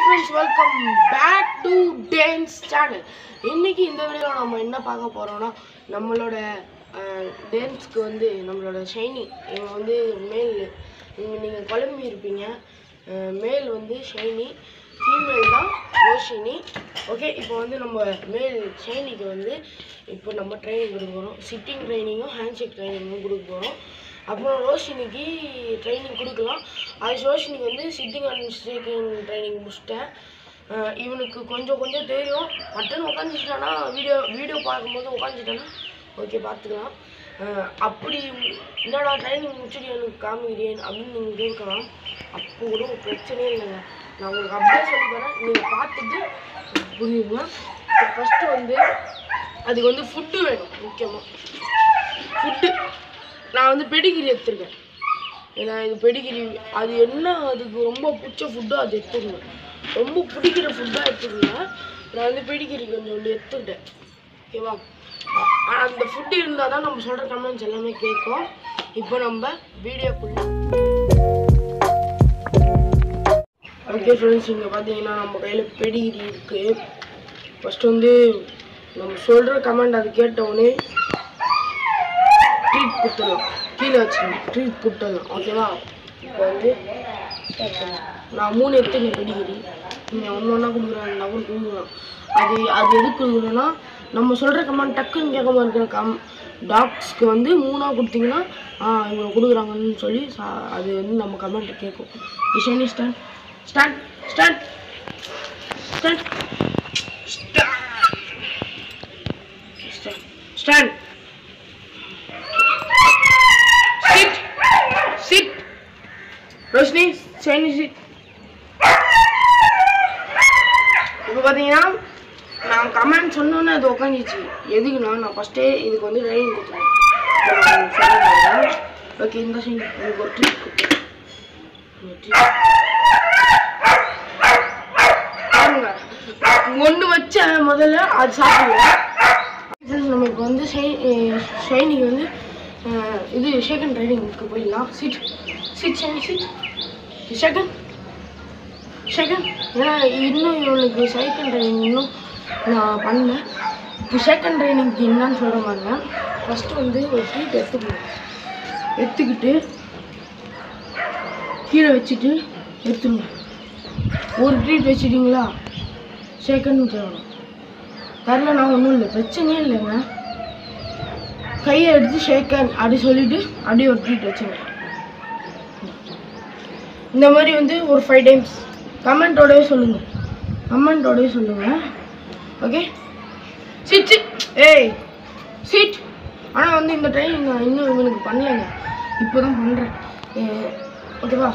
Friends welcome back to dance channel இன்னைக்கு இந்த வீடியோவில் நம்ம என்ன பார்க்க போகிறோம்னா நம்மளோட டேன்ஸ்க்கு வந்து நம்மளோட ஷைனி இவங்க வந்து மேல் இவங்க நீங்கள் குழம்பி இருப்பீங்க மேல் வந்து ஷைனி ஃபீமேல் தான் ரோஷினி ஓகே இப்போ வந்து நம்ம மேல் ஷைனிக்கு வந்து இப்போ நம்ம ட்ரைனிங் கொடுக்க போகிறோம் சிட்டிங் ட்ரைனிங்கும் ஹேண்ட்ஷேக் ட்ரைனிங்கும் கொடுக்க போகிறோம் அப்புறம் ரோஷினிக்கு ட்ரைனிங் கொடுக்கலாம் அது ரோஷினிக்கு வந்து சிட்டிங் அண்ட் ஸ்டேக்கிங் ட்ரைனிங் முடிச்சிட்டேன் அஹ் இவனுக்கு கொஞ்சம் கொஞ்சம் தெரியும் மட்டன் உட்காந்துட்டானா வீடியோ வீடியோ பார்க்கும்போது உட்காந்துட்டானா ஓகே பார்த்துக்கலாம் அஹ் அப்படி என்னடா ட்ரைனிங் முடிச்சுட்டு எனக்கு காமிக்கிறேன் அப்படின்னு நீங்கள் கேட்கலாம் அப்போ கூட ஒரு பிரச்சனையே இல்லைங்க நான் உங்களுக்கு அப்படியே சொல்லி தரேன் நீங்கள் பார்த்துட்டு புரியுங்க ஃபஸ்ட்டு வந்து அதுக்கு வந்து ஃபுட்டு வேணும் முக்கியமாக ஃபுட்டு நான் வந்து பெடிகிரி எடுத்திருக்கேன் ஏன்னா இது பெடிகிரி அது என்ன அதுக்கு ரொம்ப பிடிச்ச ஃபுட்டோ அது எடுத்துக்கணும் ரொம்ப பிடிக்கிற ஃபுட்டாக எடுத்துக்கோங்க நான் வந்து பெடிகிரி கொஞ்சம் ஒன்று எடுத்துக்கிட்டேன் ஓகேவா ஆ- அந்த ஃபுட்டு இருந்தால் தான் நம்ம சொல்கிற கமெண்ட்ஸ் எல்லாமே கேட்கும் இப்போ நம்ம வீடியோக்குள்ள ஓகே ஃப்ரெண்ட்ஸ் இங்கே பார்த்தீங்கன்னா நம்ம கையில் பெடிகிரி இருக்குது ஃபஸ்ட்டு வந்து நம்ம சொல்கிற கமெண்ட் அது கேட்டவுடனே ட்ரீட் கொடுத்துடலாம் கீழே வச்சுக்கணும் ட்ரீட் கொடுத்துடலாம் ஓகேவா இப்போ வந்து start பண்ணலாம். நான் மூணு எடுத்துங்க பெடிகிரி நீங்கள் ஒன்று ஒன்றா கொடுக்குறேன் நகர் கொடுக்குறோம் அது அது எதுக்கு கொடுக்குறோன்னா நம்ம சொல்கிற கமெண்ட் டக்குன்னு கேட்காம இருக்கிற கம் டாக்ஸ்க்கு வந்து மூணாக கொடுத்தீங்கன்னா ஆ இவங்க கொடுக்குறாங்கன்னு சொல்லி சா- அது வந்து நம்ம கமெண்ட் கேட்கும் கிஷனி stand stand stand stand stand stand Sit. Sit. Roshini Shiny sit இப்போ பார்த்தீங்கன்னா நான் கமெண்ட் சொன்னோன்னே அது உட்காந்துச்சு எதுக்குன்னா நான் ஃபஸ்ட்டே இதுக்கு வந்து ட்ரைனிங் கொடுத்துருவேன் ஓகே இந்த சைன் எனக்கு ஒரு ட்ரீட் பாருங்க ஒன்று வச்சேன் முதல்ல அது சாப்பிடுவேன் நம்ம இப்போ வந்து ஷைனிக்கு வந்து அஹ், இது ஷேக்கன் ட்ரைனிங்க்கு போயிடலாம் sit sit Shiny sit shake hand shake hand ஏன்னா இன்னும் இவனுக்கு சைக்கிள் ட்ரைனிங் இன்னும் நான் பண்ணல இப்போ ஷேக்கன் ட்ரைனிங்க்கு என்னன்னு சொல்கிற பாருங்க ஃபஸ்ட்டு வந்து ஒரு ட்ரீட் எடுத்துக்கணும் எடுத்துக்கிட்டு கீழே வச்சுட்டு எடுத்துருங்க ஒரு ட்ரீட் வச்சிட்டிங்களா ஷேக்கன் தேவணும் தரலனா ஒன்றும் இல்லை பிரச்சனையே இல்லைங்க கையை எடுத்து ஷேக்கன் அப்படி சொல்லிட்டு அப்படியே ஒரு ட்ரீட் வச்சுருங்க இந்த மாதிரி வந்து ஒரு ஃபைவ் டைம்ஸ் கமெண்ட்டோடவே சொல்லுங்கள் கமெண்ட்டோடவே சொல்லுங்கள் ஓகே சிட் சிட் ஏய் சிட் ஆனால் வந்து இந்த ட்ரைனிங் நான் இன்னும் இவனுக்கு பண்ணலைங்க இப்போ தான் பண்ணுறேன் ஓகேவா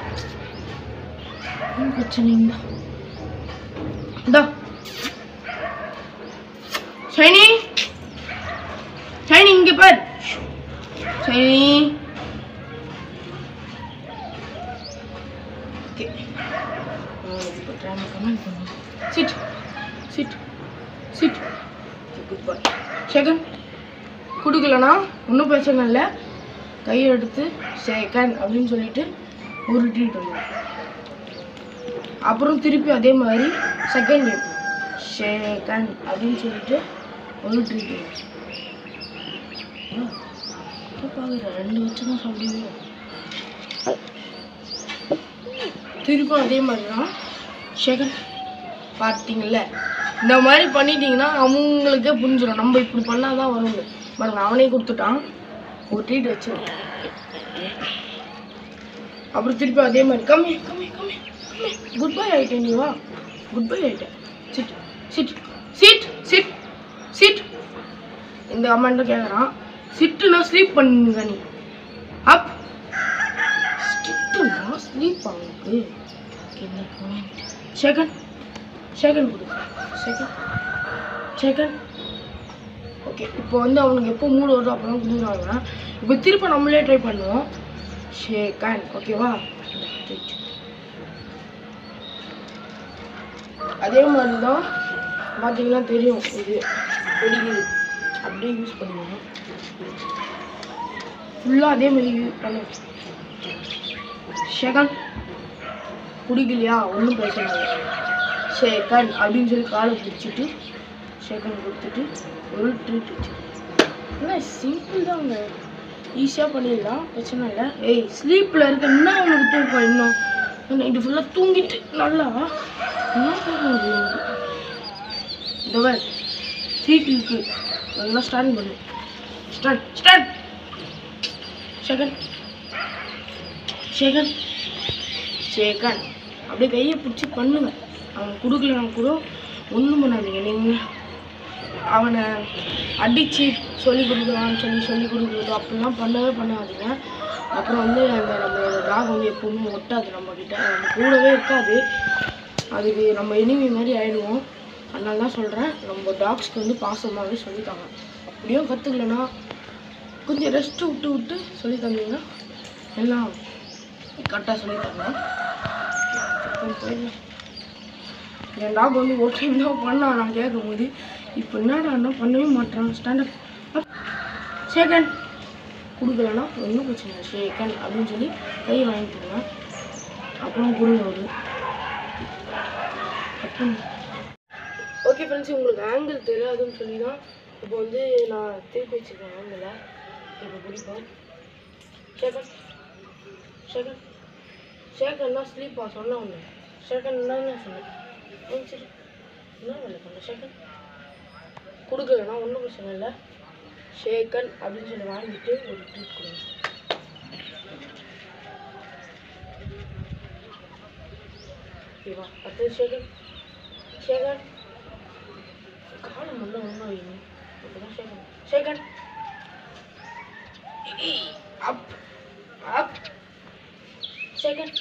ஒன்றும் பிரச்சனை இல்லை இந்தா ஷைனி ஷைனி இங்க பார் ஷைனி ஓகே இப்போ ட்ராமா கமெண்ட் பண்ணு sit sit sit good boy second கொடுக்கலனா ஒன்றும் பிரச்சனை இல்லை கையை எடுத்து செகண்ட் அப்படின்னு சொல்லிட்டு ஒரு ட்ரீட் வந்து அப்புறம் திருப்பி அதே மாதிரி செகண்ட் கேம் ஷேகன் அப்படின்னு சொல்லிட்டு ஒரு ட்ரீட் பார்க்குற ரெண்டு வச்சு தான் சொல்லுவோம் திருப்பும் அதே மாதிரி தான் ஷேகன் பார்த்தீங்கல்ல இந்த மாதிரி பண்ணிட்டீங்கன்னா அவங்களுக்கே புரிஞ்சிடும் நம்ம இப்படி பண்ணால் தான் வருங்க பாருங்க அவனே கொடுத்துட்டான் ஒரு ட்ரீட் வச்சு அப்புறம் திருப்பி அதே மாதிரி கம்மி கம்மி கம்மி குட் பை ஆயிட்டேன் நீ வா குட் பை ஆயிட்டேன் sit sit sit sit sit இந்த அம்மாண்ட கேட்குறான் சிட்டுனா ஸ்லீப் பண்ணுங்க நீ அப் சிட்டுனா ஸ்லீப் அவனுக்கு செகண்ட் செகண்ட் கொடு செகண்ட் செகண்ட் ஓகே இப்போ வந்து அவனுக்கு எப்போ மூடு வருதோ அப்போ தான் கொடுக்குறாங்க இப்போ திரும்ப நம்மளே ட்ரை பண்ணுவோம் ஷேகன் ஓகேவா அதே மாதிரி தான் பார்த்தீங்கன்னா தெரியும் இது பெடிகிரி அப்படியே யூஸ் பண்ணுவோம் ஃபுல்லாக அதே மாதிரி யூஸ் பண்ணுவோம் ஷேகன் பிடிக்கலையா ஒன்றும் பிரச்சனை இல்லை ஷேக்கன் அப்படின்னு சொல்லி காலை பிடிச்சிட்டு ஷேக்கன் கொடுத்துட்டு ஒரு ட்ரீட் வச்சு இல்லை சிம்பிள் தாங்க ஈஸியாக பண்ணிடலாம் பிரச்சனை இல்லை ஏய் ஸ்லீப்பில் இருக்க என்ன உனக்கு தூக்கம் இன்னும் நைட்டு ஃபுல்லாக தூங்கிட்டு நல்லா என்ன தூக்கம் வருது எனக்கு இந்த வேறு ட்ரீட் இருக்கு நல்லா ஸ்டாண்ட் பண்ணு ஸ்டாண்ட் ஸ்டாண்ட் ஷேகன் ஷேகன் ஷேகன் அப்படியே கையை பிடிச்சி பண்ணுங்க அவன் கொடுக்கலனா கூட ஒன்றும் பண்ணாதீங்க நீங்கள் அவனை அடித்து சொல்லி கொடுக்கலான்னு சொல்லி சொல்லி கொடுக்குறது அப்படிலாம் பண்ணவே பண்ணாதீங்க அப்புறம் வந்து அந்த நம்மளோட டாக் வந்து எப்பவுமே ஒட்டாது நம்மக்கிட்ட நம்ம கூடவே இருக்காது அதுக்கு நம்ம எனிமி மாதிரி ஆயிடுவோம் அதனால தான் சொல்கிறேன் நம்ம டாக்ஸ்க்கு வந்து பாசமாகவே சொல்லித்தாங்க அப்படியும் கற்றுக்கலனா கொஞ்சம் ரெஸ்ட் விட்டு விட்டு சொல்லி தந்தீங்கன்னா எல்லாம் கரெக்டாக சொல்லித்தாங்க அப்புறம் போயிடலாம் என் டாக் வந்து ஒரு டைம் தான் பண்ணான் நான் கேட்கும்போது இப்போ என்னடா என்ன பண்ணவே மாட்டான் ஸ்டாண்டப் சேகன் கொடுக்கலன்னா ஒன்றும் பிரச்சனை இல்லை ஷேக்கன் அப்படின்னு சொல்லி கை வாங்கிக்கோங்க அப்புறம் கொடுங்க ஒரு அப்புறம் ஓகே ஃப்ரெண்ட்ஸ் உங்களுக்கு ஆங்கிள் தெரியாதுன்னு சொல்லி தான் இப்போ வந்து நான் திருப்பி வச்சுருக்கேன் ஆங்கிளை இப்போ பிடிப்போம் ஷேகன் ஷேகன் ஷேகன்னா ஸ்லீப்பா சொன்ன ஒன்று ஷேகன் என்ன சொன்னேன் ம் சரி என்ன வேலை பண்ண ஷேகன் கொடுக்கலன்னா ஒன்றும் பிரச்சனை இல்லை ஷேக்கன் அப்படின்னு சொல்லி வாங்கிட்டு ஒரு ட்ரீட் கொடுங்க ஓகேவா அடுத்தது ஷேகன் ஷேகன் காலம் மட்டும் ஒன்றும் வைங்க இப்போதான் ஷேகன் ஷேகன் அப் அப் ஷேகன்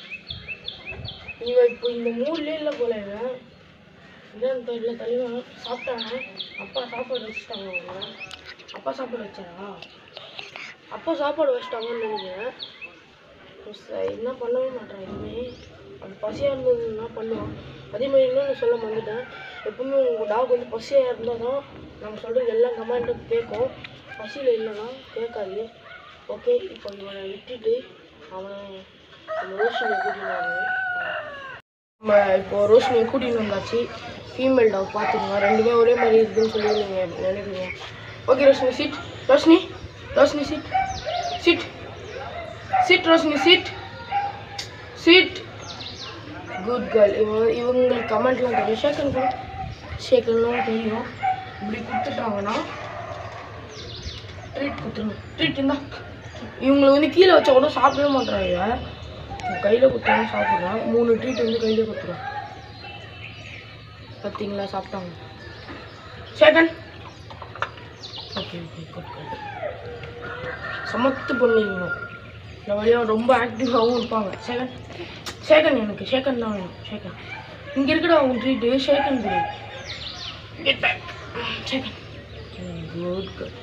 இவன் இப்போ இந்த மூட்லேயே இல்லை போல இவன் என்னன்னு தெரியல தெளிவாக சாப்பிட்டாங்க அப்பா சாப்பாடு வச்சுட்டாங்க அவங்க அப்பா சாப்பாடு வச்சாரா அப்பா சாப்பாடு வச்சிட்டாங்கன்னு நினைக்கிறேன் ச- என்ன பண்ணவே மாட்டான் எதுவுமே அது பசியாக இருந்ததுன்னா பண்ணுவான் அதே மாதிரி இன்னொன்று சொல்ல மறந்துட்டேன் எப்பவுமே உங்கள் டாக் வந்து பசியாக இருந்தால் தான் நம்ம சொல்கிறது எல்லா கமெண்ட்டும் கேட்கும் பசியில் இல்லைன்னா கேட்காது ஓகே இப்போ இவனை விட்டுட்டு அவனை நம்ம ரோஷனை கூட்டின்னு வரணும். நம்ம இப்போ ரோஷினியை கூட்டின்னு வந்தாச்சு ஃபீமேல் டாக் பார்த்துக்கோங்க ரெண்டுமே ஒரே மாதிரி இருக்குன்னு சொல்லி நீங்கள் நினைக்கிறீங்க okay Roshini sit Roshini Roshini sit sit sit Roshini sit sit good girl இவங்க இவங்களுக்கு கமெண்ட்லாம் தெரியும் ஷேக்கன் கூட ஷேக்கன்லாம் தெரியும் இப்படி கொடுத்துட்டாங்கன்னா ட்ரீட் கொடுத்துருங்க ட்ரீட் இருந்தா இவங்களை வந்து கீழே வச்சா கூட சாப்பிடவே மாட்டாங்க கையில் கொடுத்தாலும் சாப்பிட்றான் மூணு ட்ரீட் வந்து கையில் கொடுத்துருவோம் பார்த்தீங்களா சாப்பிட்டாங்க shake hand okay okay good good சமத்து பொண்ணுங்க இந்த வழியாக ரொம்ப ஆக்டிவாகவும் இருப்பாங்க சேகன் சேகன் எனக்கு சேகன் தான் வேணும் சேகன் இங்கே இருக்கடா உன் ட்ரீட்டு சேகன் கொடு get back shake hand good good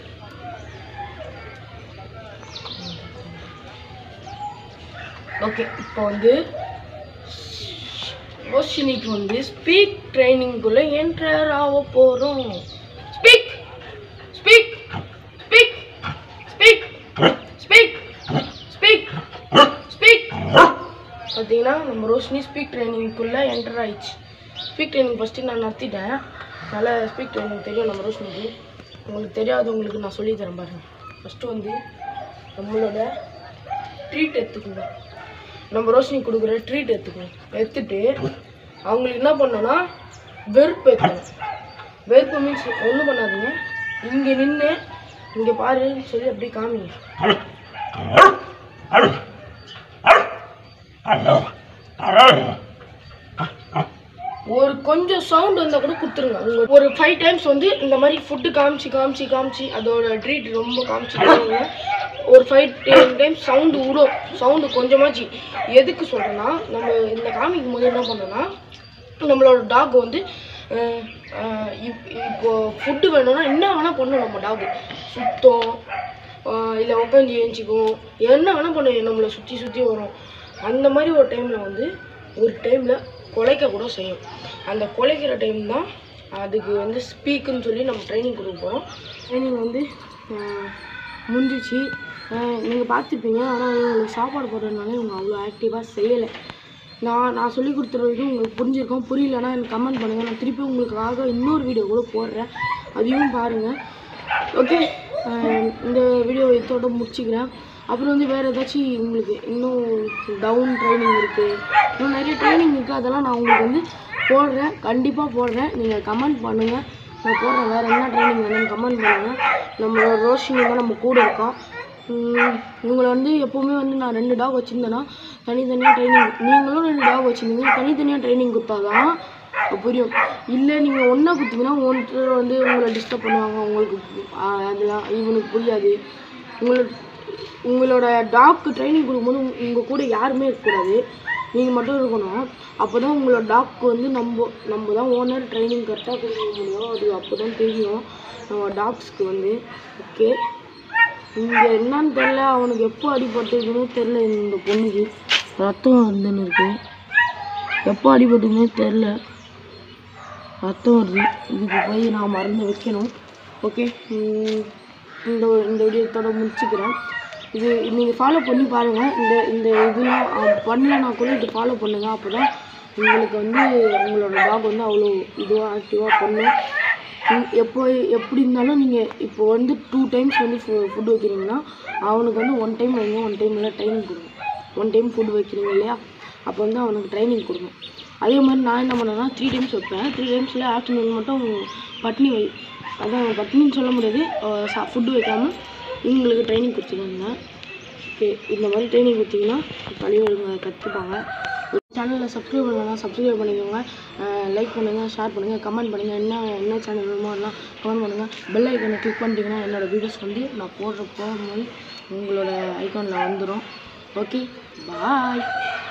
okay இப்போ வந்து ரோஷினிக்கு வந்து ஸ்பீக் ட்ரைனிங்குள்ளே என்டர் ஆக போகிறோம் speak speak speak speak speak speak speak பார்த்தீங்கன்னா நம்ம ரோஷினி ஸ்பீக் ட்ரைனிங்குள்ளே என்டர் ஆயிடுச்சு ஸ்பீக் ட்ரைனிங் ஃபஸ்ட்டு நான் நடத்திட்டேன் அதனால் ஸ்பீக் ட்ரைனிங் தெரியும் நம்ம ரோஷினிக்கு உங்களுக்கு தெரியாதவங்களுக்கு நான் சொல்லி தரேன் பாருங்க ஃபஸ்ட்டு வந்து நம்மளோட ட்ரீட் எடுத்துக்கோங்க நம்ம ரோஷினி கொடுக்குற ட்ரீட் எடுத்துக்கணும் எடுத்துட்டு அவங்களுக்கு என்ன பண்ணணும்னா வெறுப்பு ஏற்றணும் வெறுப்பு மீன்ஸ் ஒன்றும் பண்ணாதீங்க இங்கே நின்று இங்கே பாருன்னு சொல்லி அப்படியே காமிங்க ஒரு கொஞ்சம் சவுண்ட் வந்தால் கூட கொடுத்துருங்க உங்க ஒரு ஃபைவ் டைம்ஸ் வந்து இந்த மாதிரி ஃபுட்டு காமிச்சு காமிச்சு காமிச்சு அதோட ட்ரீட் ரொம்ப காமிச்சு காமிங்க. ஒரு ஃபைவ் டென் டைம்ஸ் சவுண்டு விடும் சவுண்டு கொஞ்சமாச்சு எதுக்கு சொல்கிறேன்னா நம்ம இந்த காமிக்கும் போது என்ன பண்ணோன்னா நம்மளோட டாக் வந்து அஹ், அஹ், இப்- இப்போ ஃபுட்டு வேணும்னா என்ன வேணால் பண்ணும் நம்ம டாக் சுத்தம் இல்லை உட்காந்து ஏஞ்சிக்கும் என்ன வேணால் பண்ணும் நம்மளை சுற்றி சுற்றி வரும் அந்த மாதிரி ஒரு டைமில் வந்து ஒரு டைமில் குலைக்க கூட செய்யும் அந்த குலைக்கிற டைம் தான் அதுக்கு வந்து ஸ்பீக்குன்னு சொல்லி நம்ம ட்ரைனிங் கொடுக்க போகிறோம் ட்ரைனிங் வந்து அஹ், முடிஞ்சிச்சு நீங்கள் பார்த்துப்பீங்க ஆனால் இவங்களுக்கு சாப்பாடு போடுறதுனால இவங்க அவ்வளோ ஆக்டிவாக செய்யலை நான் நான் சொல்லி கொடுத்துற வரைக்கும் உங்களுக்கு புரிஞ்சிருக்கும் புரியலன்னா எனக்கு கமெண்ட் பண்ணுங்கள் நான் திருப்பி உங்களுக்காக இன்னொரு வீடியோ கூட போடுறேன் அதையும் பாருங்கள் ஓகே இந்த வீடியோ இதோட முடிச்சுக்கிறேன் அப்புறம் வந்து வேறு ஏதாச்சும் உங்களுக்கு இன்னும் டவுன் ட்ரைனிங் இருக்குது இன்னும் நிறைய ட்ரைனிங் இருக்குது அதெல்லாம் நான் உங்களுக்கு வந்து போடுறேன் கண்டிப்பாக போடுறேன் நீங்கள் கமெண்ட் பண்ணுங்கள் நான் போடுறேன் வேறு என்ன ட்ரைனிங் வேணும்னு கமெண்ட் பண்ணுங்கள் நம்மளோட ரோஷினி தான் நம்ம கூட இருக்கோம் உம், இவங்களை வந்து எப்போவுமே வந்து நான் ரெண்டு டாக் வச்சுருந்தேன்னா தனித்தனியாக ட்ரைனிங் நீங்களும் ரெண்டு டாக் வச்சுருந்தீங்க தனித்தனியாக ட்ரைனிங் கொடுத்தாதான் புரியும் இல்லை நீங்கள் ஒன்றா கொடுத்தீங்கன்னா ஒருத்தர் வந்து உங்களை டிஸ்டர்ப் பண்ணுவாங்க உங்களுக்கு ஆஹ், அதெல்லாம் இவனுக்கு புரியாது உங்களோட உங்களோட டாக்கு ட்ரைனிங் கொடுக்கும்போது உங்கள் கூட யாருமே இருக்கக்கூடாது நீங்கள் மட்டும் இருக்கணும் அப்போ தான் உங்களோட டாக்கு வந்து நம்ம நம்ம தான் ஓனர் ட்ரைனிங் கரெக்டாக கொடுக்க முடியும் அது அப்போ தான் தெரியும் நம்ம டாக்ஸ்க்கு வந்து ஓகே இங்கே என்னன்னு தெரில அவனுக்கு எப்போ அடிபட்டுருக்குன்னே தெரில இந்த பொண்ணுக்கு ரத்தம் வந்துன்னு இருக்கு எப்போ அடிபட்டுக்குன்னே தெரில ரத்தம் வருது இதுக்கு போய் நான் மருந்து வைக்கணும் ஓகே இந்த இந்த வீடியோத்தோட முடிச்சுக்கிறேன் இது நீங்கள் ஃபாலோ பண்ணி பாருங்கள் இந்த இந்த இதெல்லாம் அஹ், பண்ணலனா கூட இது ஃபாலோ பண்ணுங்கள் அப்போ தான் உங்களுக்கு வந்து உங்களோட டாக் வந்து அவ்வளோ இதுவாக ஆக்டிவாக பண்ணும் உம், எப்போ எப்படி இருந்தாலும் நீங்கள் இப்போ வந்து டூ டைம்ஸ் வந்து ஃபுட் வைக்கிறீங்கன்னா அவனுக்கு வந்து ஒன் டைம் வைங்க ஒன் டைம் இல்லை ட்ரைனிங் கொடுங்க ஒன் டைம் ஃபுட் வைக்கிறீங்க இல்லையா அப்போ வந்து அவனுக்கு ட்ரைனிங் கொடுங்க அதே மாதிரி நான் என்ன பண்ணேன்னா த்ரீ டைம்ஸ் வைப்பேன் த்ரீ டைம்ஸில் ஆஃப்டர்நூன் மட்டும் பட்னி வை அதான் பட்னின்னு சொல்ல முடியாது ஃபுட்டு வைக்காமல் இவங்களுக்கு ட்ரைனிங் கொடுத்துருவாங்க ஓகே இந்த மாதிரி ட்ரைனிங் கொடுத்தீங்கன்னா கழிவுங்க கற்றுப்பாங்க சேனலில் சப்ஸ்கிரைப் பண்ணலாம் சப்ஸ்கிரைப் பண்ணிக்கோங்க லைக் பண்ணுங்கள் ஷேர் பண்ணுங்கள் கமெண்ட் பண்ணுங்கள் என்ன என்ன சேனல் வேணுமோ எல்லாம் கமெண்ட் பண்ணுங்கள் பெல் ஐக்கனை கிளிக் பண்ணிட்டீங்கன்னா என்னோடய வீடியோஸ் வந்து நான் போடுற போகும்போது உங்களோட ஐக்கானில் வந்துடும் ஓகே பாய்